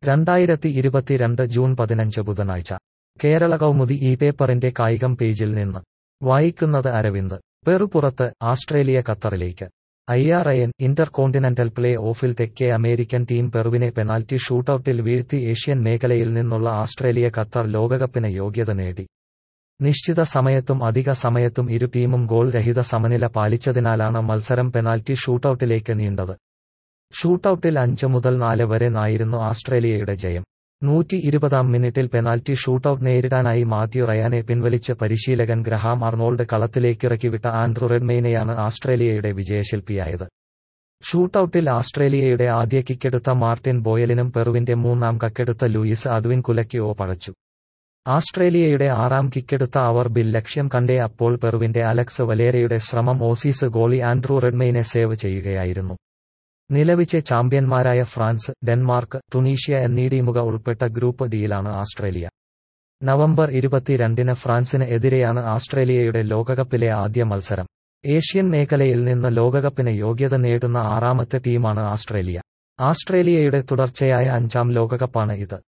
രണ്ടായിരത്തി ഇരുപത്തിരണ്ട് ജൂൺ പതിനഞ്ച് ബുധനാഴ്ച കേരള കൗമുദി ഈ പേപ്പറിന്റെ കായികം പേജിൽ നിന്ന് വായിക്കുന്നത് അരവിന്ദ് പെറുപുറത്ത് ആസ്ട്രേലിയ ഖത്തറിലേക്ക് ഐആർഐഎൻ ഇന്റർ കോണ്ടിനെന്റൽ പ്ലേ ഓഫിൽ തെക്കേ അമേരിക്കൻ ടീം പെറുവിനെ പെനാൽറ്റി ഷൂട്ടൌട്ടിൽ വീഴ്ത്തി ഏഷ്യൻ മേഖലയിൽ നിന്നുള്ള ആസ്ട്രേലിയ ഖത്തർ ലോകകപ്പിന് യോഗ്യത നേടി നിശ്ചിത സമയത്തും അധിക സമയത്തും ഇരു ടീമും ഗോൾ രഹിത സമനില പാലിച്ചതിനാലാണ് മത്സരം പെനാൽറ്റി ഷൂട്ടൌട്ടിലേക്ക് നീണ്ടത് ഷൂട്ടൌട്ടിൽ അഞ്ച് മുതൽ നാല് വരെ നായിരുന്നു ആസ്ട്രേലിയയുടെ ജയം നൂറ്റി ഇരുപതാം മിനിറ്റിൽ പെനാൽറ്റി ഷൂട്ടൌട്ട് നേരിടാനായി മാത്യു റയാനെ പിൻവലിച്ച് പരിശീലകൻ ഗ്രഹാം അർണോൾഡ് കളത്തിലേക്കിറക്കിവിട്ട ആൻഡ്രു റെഡ്മെയിനെയാണ് ആസ്ട്രേലിയയുടെ വിജയശില്പിയായത് ഷൂട്ടൌട്ടിൽ ആസ്ട്രേലിയയുടെ ആദ്യ കിക്കെടുത്ത മാർട്ടിൻ ബോയലിനും പെറുവിന്റെ മൂന്നാം കക്കെടുത്ത ലൂയിസ് അഡ്വിൻ കുലയ്ക്കോ പഴച്ചു ആസ്ട്രേലിയയുടെ ആറാം കിക്കെടുത്ത അവർ ബിൽ ലക്ഷ്യം കണ്ടേ അപ്പോൾ പെറുവിന്റെ അലക്സ് വലേരയുടെ ശ്രമം ഓസീസ് ഗോളി ആൻഡ്രു റെഡ്മെയിനെ സേവ് ചെയ്യുകയായിരുന്നു നിലവിലെ ചാമ്പ്യന്മാരായ ഫ്രാൻസ് ഡെൻമാർക്ക് ടുണീഷ്യ എന്നീ ടീമുകൾ ഉൾപ്പെട്ട ഗ്രൂപ്പ് ഡിയിലാണ് ആസ്ട്രേലിയ നവംബർ ഇരുപത്തിരണ്ടിന് ഫ്രാൻസിന് എതിരെയാണ് ആസ്ട്രേലിയയുടെ ലോകകപ്പിലെ ആദ്യ മത്സരം ഏഷ്യൻ മേഖലയിൽ നിന്ന് ലോകകപ്പിന് യോഗ്യത നേടുന്ന ആറാമത്തെ ടീമാണ് ആസ്ട്രേലിയ ആസ്ട്രേലിയയുടെ തുടർച്ചയായ അഞ്ചാം ലോകകപ്പാണ് ഇത്